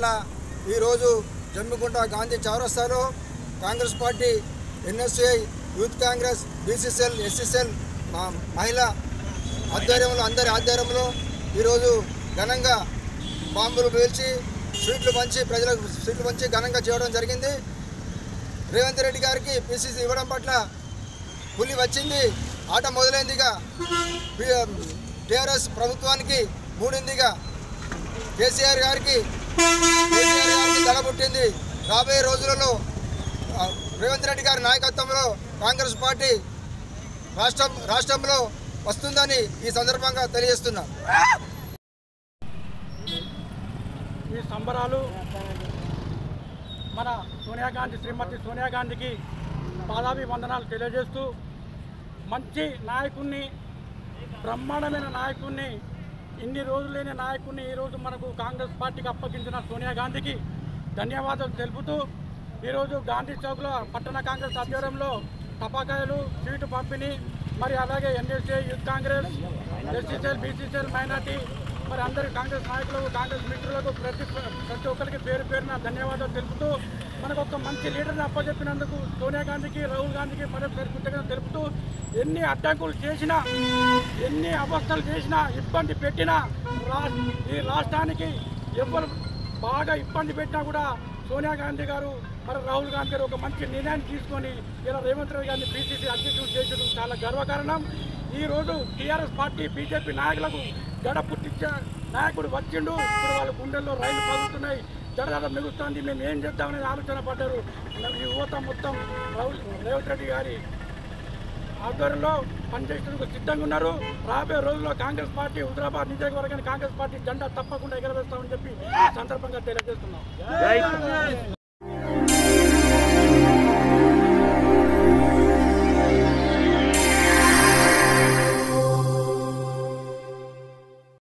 ఈరోజు జమ్మికుంట గాంధీ చౌరస్తాలో Congress party NSI youth Congress BCCL SCCL మా మహిళా ఆధ్వర్యంలో అందరి ఆధ్వర్యంలో ఈరోజు ఘనంగా బాంబులు పేల్చి స్వీట్లు పంచి ప్రజలకు స్వీట్లు పంచి ఘనంగా చేయడం జరిగింది రేవంత్ రెడ్డి గారికి పిసిసి ఇవ్వడం పట్ల పులి వచ్చింది ఆట మొదలైందిగా టీఆర్ఎస్ ప్రభుత్వానికి మూడిందిగా కేసీఆర్ గారికి కేసీఆర్ గారికి దడ పుట్టింది రాబోయే రోజులలో ఆ, రేవంత్ రెడ్డి గారి నాయకత్వంలో కాంగ్రెస్ పార్టీ రాష్ట్రం రాష్ట్రంలో వస్తుందని ఈ సందర్భంగా తెలియజేస్తున్నా ఈ సంబరాలు మన సోనియా గాంధీ శ్రీమతి సోనియా గాంధీకి పాదాభివందనాలు తెలియజేస్తూ మంచి నాయకుణ్ణి బ్రహ్మాండమైన నాయకుణ్ణి ఇన్ని రోజులు లేని నాయకుణ్ణి ఈరోజు మనకు కాంగ్రెస్ పార్టీకి అప్పగించిన సోనియా గాంధీకి ధన్యవాదాలు తెలుపుతూ ఈరోజు గాంధీ చౌక్లో పట్టణ కాంగ్రెస్ ఆధ్వర్యంలో టపాకాయలు సీటు పంపిణీ మరి అలాగే NSA youth Congress SCCL BCCL minority మరి అందరి కాంగ్రెస్ నాయకులకు కాంగ్రెస్ మిత్రులకు ప్రతి ప్రతి ఒక్కరికి పేరు పేరున ధన్యవాదాలు తెలుపుతూ మనకు ఒక మంచి లీడర్ని అప్పచెప్పినందుకు సోనియా గాంధీకి రాహుల్ గాంధీకి మరొకసారి కృతజ్ఞతలు తెలుపుతూ ఎన్ని అడ్డంకులు చేసినా ఎన్ని అవస్థలు చేసినా ఇబ్బంది పెట్టినా రా ఈ రాష్ట్రానికి ఎవరు బాగా ఇబ్బంది పెట్టినా కూడా సోనియా గాంధీ గారు మరి రాహుల్ గాంధీ గారు ఒక మంచి నిర్ణయం తీసుకొని ఇలా రేవంత్ రెడ్డి గారిని బీసీసీ అధ్యక్షుడు చేయడం చాలా గర్వకారణం ఈ రోజు టీఆర్ఎస్ పార్టీ బీజేపీ నాయకులకు గడ పుట్టించే నాయకుడు వచ్చిండు ఇప్పుడు వాళ్ళ గుండెల్లో రైలు పగులుతున్నాయి జరగద మిగులుతుంది మేము ఏం చేద్దామనే ఆలోచన పడ్డారు ఈ యువత మొత్తం రాహుల్ రేవంత్ రెడ్డి గారి ఆధ్వర్యంలో పనిచేసేందుకు సిద్ధంగా ఉన్నారు రాబోయే రోజుల్లో కాంగ్రెస్ పార్టీ హుజరాబాద్ నియోజకవర్గాన్ని కాంగ్రెస్ పార్టీ జెండా తప్పకుండా ఎగరవేస్తామని చెప్పి ఈ సందర్భంగా తెలియజేస్తున్నాం